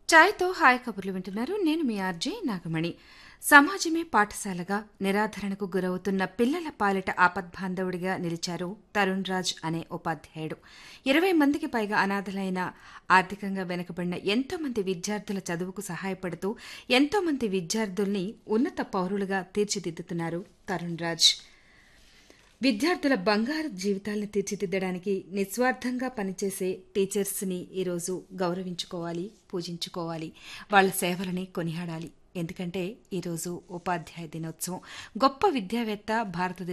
ఛాయ్తో hi కబుర్లు వింటున్నారు నేను మీ ఆర్జే నాగమణి సమాజమే పాఠశాలగా నిరాధరణకు గురవుతున్న పిల్లల పాలిట ఆపద్బాంధవుడిగా నిలిచారు తరుణ్ రాజ్ అనే ఉపాధ్యాయుడు ఇరవై మందికి పైగా అనాథలైన ఆర్థికంగా వెనుకబడిన ఎంతో మంది విద్యార్థుల చదువుకు సహాయపడుతూ ఎంతో మంది విద్యార్థుల్ని ఉన్నత పౌరులుగా తీర్చిదిద్దుతున్నారు తరుణ్ రాజ్ విద్యార్థుల బంగారు జీవితాలను తీర్చిదిద్దడానికి నిస్వార్థంగా పనిచేసే టీచర్స్ని ఈరోజు గౌరవించుకోవాలి పూజించుకోవాలి వాళ్ళ సేవలని కొనియాడాలి ఎందుకంటే ఈరోజు ఉపాధ్యాయ దినోత్సవం గొప్ప విద్యావేత్త భారతదేశ